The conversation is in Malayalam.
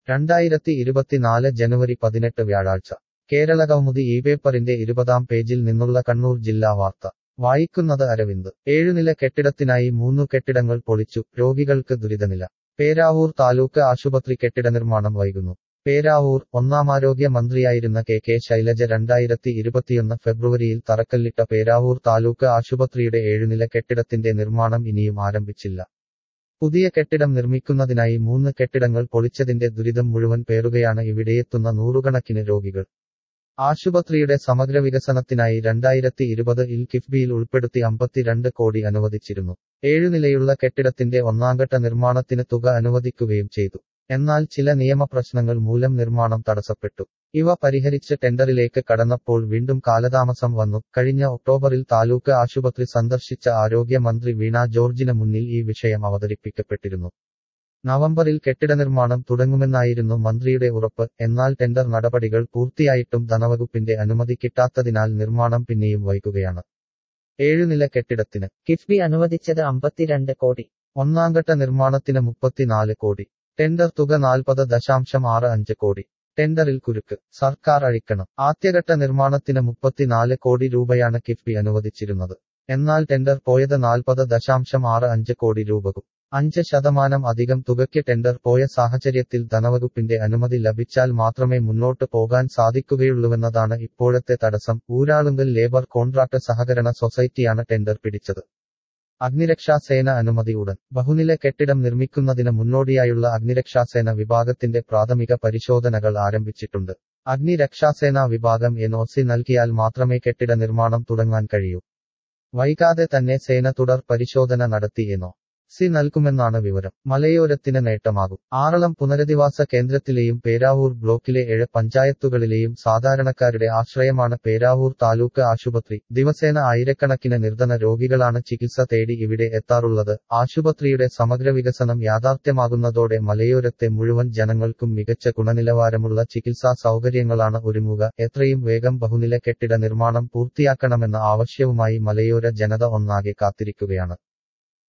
രണ്ടായിരത്തി ഇരുപത്തിനാല് ജനുവരി പതിനെട്ട് വ്യാഴാഴ്ച കേരള കൗമുദി ഈ പേപ്പറിന്റെ ഇരുപതാം പേജിൽ നിന്നുള്ള കണ്ണൂർ ജില്ലാ വാർത്ത വായിക്കുന്നത് അരവിന്ദ് ഏഴുനില കെട്ടിടത്തിനായി മൂന്നു കെട്ടിടങ്ങൾ പൊളിച്ചു രോഗികൾക്ക് ദുരിതനില പേരാവൂർ താലൂക്ക് ആശുപത്രി കെട്ടിട നിർമ്മാണം വൈകുന്നു പേരാവൂർ ഒന്നാമാരോഗ്യ മന്ത്രിയായിരുന്ന കെ കെ ശൈലജ രണ്ടായിരത്തി ഇരുപത്തിയൊന്ന് ഫെബ്രുവരിയിൽ തറക്കല്ലിട്ട പേരാവൂർ താലൂക്ക് ആശുപത്രിയുടെ ഏഴുനില കെട്ടിടത്തിന്റെ നിർമ്മാണം ഇനിയും ആരംഭിച്ചില്ല പുതിയ കെട്ടിടം നിർമ്മിക്കുന്നതിനായി മൂന്ന് കെട്ടിടങ്ങൾ പൊളിച്ചതിന്റെ ദുരിതം മുഴുവൻ പേറുകയാണ് ഇവിടെയെത്തുന്ന നൂറുകണക്കിന് രോഗികൾ ആശുപത്രിയുടെ സമഗ്ര വികസനത്തിനായി രണ്ടായിരത്തി ഇരുപത് ഇൽ കിഫ്ബിയിൽ ഉൾപ്പെടുത്തി അമ്പത്തിരണ്ട് കോടി അനുവദിച്ചിരുന്നു ഏഴുനിലയുള്ള കെട്ടിടത്തിന്റെ ഒന്നാംഘട്ട നിർമ്മാണത്തിന് തുക അനുവദിക്കുകയും ചെയ്തു എന്നാൽ ചില നിയമപ്രശ്നങ്ങൾ മൂലം നിർമ്മാണം തടസ്സപ്പെട്ടു ഇവ പരിഹരിച്ച് ടെൻഡറിലേക്ക് കടന്നപ്പോൾ വീണ്ടും കാലതാമസം വന്നു കഴിഞ്ഞ ഒക്ടോബറിൽ താലൂക്ക് ആശുപത്രി സന്ദർശിച്ച ആരോഗ്യമന്ത്രി വീണ ജോർജിന് മുന്നിൽ ഈ വിഷയം അവതരിപ്പിക്കപ്പെട്ടിരുന്നു നവംബറിൽ കെട്ടിട നിർമ്മാണം തുടങ്ങുമെന്നായിരുന്നു മന്ത്രിയുടെ ഉറപ്പ് എന്നാൽ ടെൻഡർ നടപടികൾ പൂർത്തിയായിട്ടും ധനവകുപ്പിന്റെ അനുമതി കിട്ടാത്തതിനാൽ നിർമ്മാണം പിന്നെയും വൈകുകയാണ് ഏഴുനില കെട്ടിടത്തിന് കിഫ്ബി അനുവദിച്ചത് അമ്പത്തിരണ്ട് കോടി ഒന്നാംഘട്ട നിർമ്മാണത്തിന് മുപ്പത്തിനാല് കോടി ടെൻഡർ തുക നാൽപ്പത് ദശാംശം ആറ് അഞ്ച് കോടി ടെൻഡറിൽ കുരുക്ക് സർക്കാർ അഴിക്കണം ആദ്യഘട്ട നിർമ്മാണത്തിന് മുപ്പത്തിനാല് കോടി രൂപയാണ് കിഫ്ബി അനുവദിച്ചിരുന്നത് എന്നാൽ ടെൻഡർ പോയത് നാൽപ്പത് ദശാംശം ആറ് അഞ്ച് കോടി രൂപക്കും അഞ്ച് ശതമാനം അധികം തുകയ്ക്ക് ടെൻഡർ പോയ സാഹചര്യത്തിൽ ധനവകുപ്പിന്റെ അനുമതി ലഭിച്ചാൽ മാത്രമേ മുന്നോട്ട് പോകാൻ സാധിക്കുകയുള്ളൂവെന്നതാണ് ഇപ്പോഴത്തെ തടസ്സം ഊരാളുങ്കൽ ലേബർ കോൺട്രാക്ട് സഹകരണ സൊസൈറ്റിയാണ് ടെൻഡർ പിടിച്ചത് അഗ്നിരക്ഷാസേന അനുമതി ഉടൻ ബഹുനില കെട്ടിടം നിർമ്മിക്കുന്നതിന് മുന്നോടിയായുള്ള അഗ്നിരക്ഷാസേന വിഭാഗത്തിന്റെ പ്രാഥമിക പരിശോധനകൾ ആരംഭിച്ചിട്ടുണ്ട് അഗ്നിരക്ഷാസേന വിഭാഗം എൻഒസി നൽകിയാൽ മാത്രമേ കെട്ടിട നിർമ്മാണം തുടങ്ങാൻ കഴിയൂ വൈകാതെ തന്നെ സേന തുടർ പരിശോധന നടത്തി എന്നോ സി നൽകുമെന്നാണ് വിവരം മലയോരത്തിന് നേട്ടമാകും ആറളം പുനരധിവാസ കേന്ദ്രത്തിലെയും പേരാവൂർ ബ്ലോക്കിലെ ഏഴ് പഞ്ചായത്തുകളിലെയും സാധാരണക്കാരുടെ ആശ്രയമാണ് പേരാവൂർ താലൂക്ക് ആശുപത്രി ദിവസേന ആയിരക്കണക്കിന് നിർധന രോഗികളാണ് ചികിത്സ തേടി ഇവിടെ എത്താറുള്ളത് ആശുപത്രിയുടെ സമഗ്ര വികസനം യാഥാർത്ഥ്യമാകുന്നതോടെ മലയോരത്തെ മുഴുവൻ ജനങ്ങൾക്കും മികച്ച ഗുണനിലവാരമുള്ള ചികിത്സാ സൗകര്യങ്ങളാണ് ഒരുങ്ങുക എത്രയും വേഗം ബഹുനില കെട്ടിട നിർമ്മാണം പൂർത്തിയാക്കണമെന്ന ആവശ്യവുമായി മലയോര ജനത ഒന്നാകെ കാത്തിരിക്കുകയാണ്